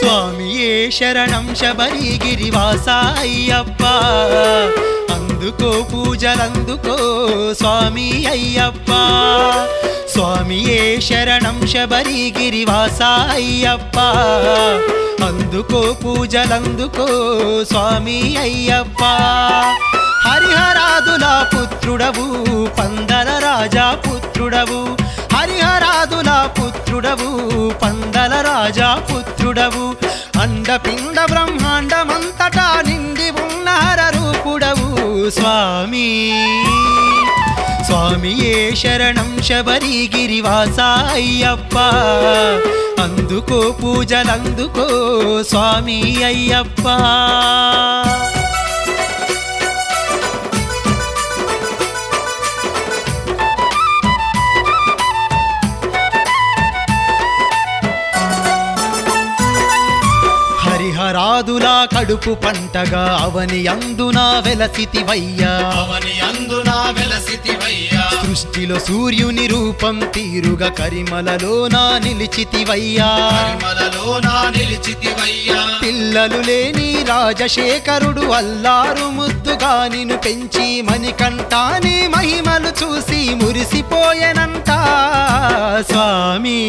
స్వామియే శరణం శబరిగిరివాస అయ్యప్ప అందుకో పూజలందుకో స్వామి అయ్యప్ప స్వామియే శరణం శబరిగిరివాస అయ్యప్ప అందుకో పూజలందుకో స్వామి అయ్యప్ప హరిహరాదుల పుత్రుడవు పందల రాజా పుత్రుడవు హరిహరాదుల పుత్రుడవు పందల రాజా పుత్రుడవు అండపిండ బ్రహ్మాండమంతటా నిండి ఉన్న హర రూపుడవు స్వామి స్వామియే శరణం శబరిగిరివాస అయ్యప్ప అందుకో పూజలందుకో స్వామి అయ్యప్ప హరిహరాదులా కడుపు పంటగా అవని అందున వెలసితివయ్యా అవని అందునా వెలసితివయ్యా సృష్టిలో సూర్యుని రూపం తీరుగా కరిమలలోన నిలిచితివయ్యా పరిమళలోనా నిలిచితివయ్యా పిల్లలు లేని రాజశేఖరుడు అల్లారు ముద్దుగా నిన్ను పెంచి మణికంఠాని మహిమలు చూసి మురిసిపోయెనంట స్వామి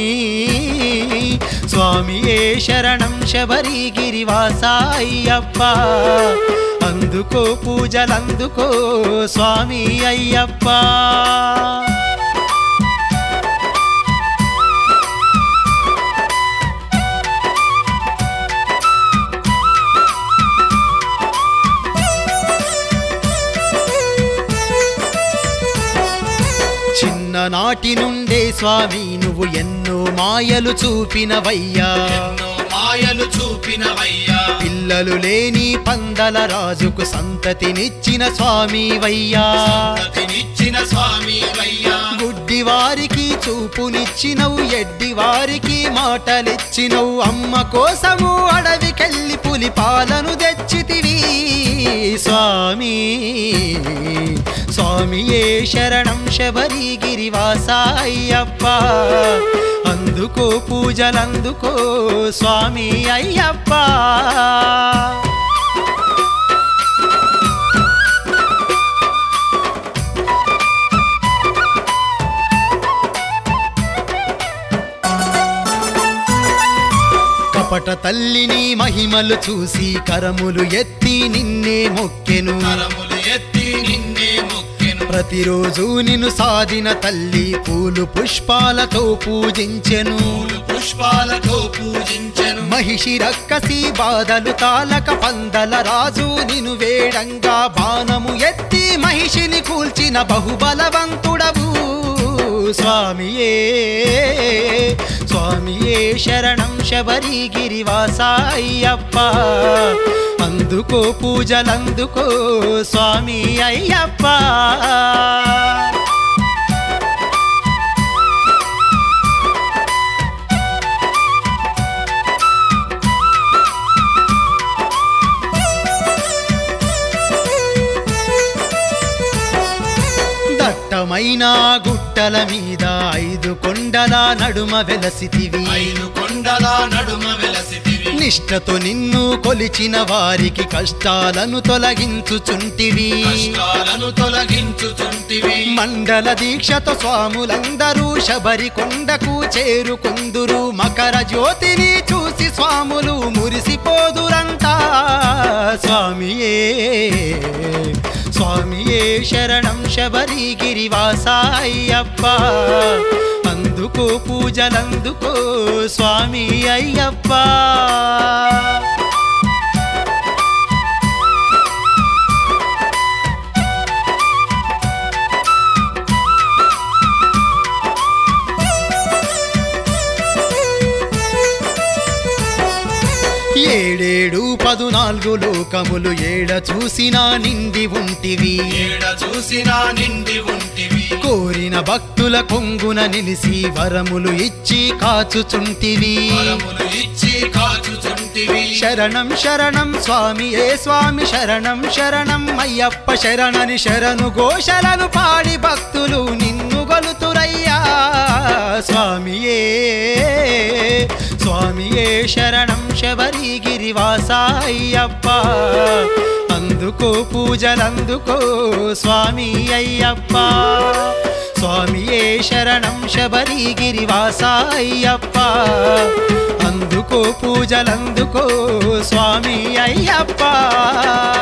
స్వామియే శరణం శబరిగిరివాస అయ్యప్ప అందుకో పూజలందుకో స్వామి అయ్యప్ప చిన్ననాటి నుండే స్వామి నువ్వు ఎన్నో మాయలు చూపినవయ్యా ఎన్నో మాయలు చూపినవయ్యా పిల్లలు లేని పందల రాజుకు సంతతినిచ్చిన స్వామి వయ్యా సంతతినిచ్చిన స్వామి వయ్యా గుడ్డి వారికి చూపునిచ్చినవు ఎడ్డి వారికి మాటలిచ్చినవు అమ్మ కోసము అడవికెళ్ళి పులి పాలను తెచ్చితివి స్వామి స్వామియే శరణం శబరిగిరివాస అయ్యప్ప అందుకో పూజలందుకో స్వామి అయ్యప్ప కపట తల్లిని మహిమలు చూసి కరములు ఎత్తి నిన్నే మొక్కెను కరములు ఎత్తి నిన్నే మొక్కెను ప్రతిరోజు నిన్ను సాధిన తల్లి పూలు పుష్పాలతో పూజించెను పూలు పుష్పాలతో పూజించెను మహిషి రక్కసి బాధలు తాలక పందల రాజు నిను వేడంగా బాణము ఎత్తి మహిషిని కూల్చిన బహుబలవంతుడవు స్వామియే స్వామియే శరణం శబరిగిరివాస అయ్యప్ప అందుకో పూజలందుకో స్వామి అయ్యప్ప దట్టమైన గుట్టల మీద ఐదు కొండల నడుమ వెలసితివి ఐదు కొండల నడుమ వెలసితివి నిష్ఠతో నిన్ను కొలిచిన వారికి కష్టాలను తొలగించుచుంటివి కష్టాలను తొలగించుచుంటివి మండల దీక్షతో స్వాములందరూ శబరి కొండకు చేరుకుందురు మకర జ్యోతిని చూసి స్వాములు మురిసిపోదురంట స్వామియే స్వామియే శరణం శబరిగిరివాస అయ్యప్ప అందుకో పూజలందుకో స్వామి అయ్యప్ప ఏడేడు పదునాలుగు లోకములు ఏడ చూసినా నిండి ఉంటివి ఏడ చూసినా నిండి ఉంటివి కోరిన భక్తుల కొంగున నిలిసి వరములు ఇచ్చి కాచుచుంటివి వరములు ఇచ్చి కాచుచుంటివి శరణం శరణం స్వామి ఏ స్వామి శరణం శరణం అయ్యప్ప శరణని శరణు ఘోషలను పాడి భక్తులు నిన్ను గొలుతురయ్యా స్వామియే స్వామియే శరణం శబరి అయ్యప్ప అందుకో పూజలందుకో స్వామి అయ్యప్ప స్వామియే శరణం శబరిగిరివాస అయ్యప్ప అందుకో పూజలందుకో స్వామి అయ్యప్ప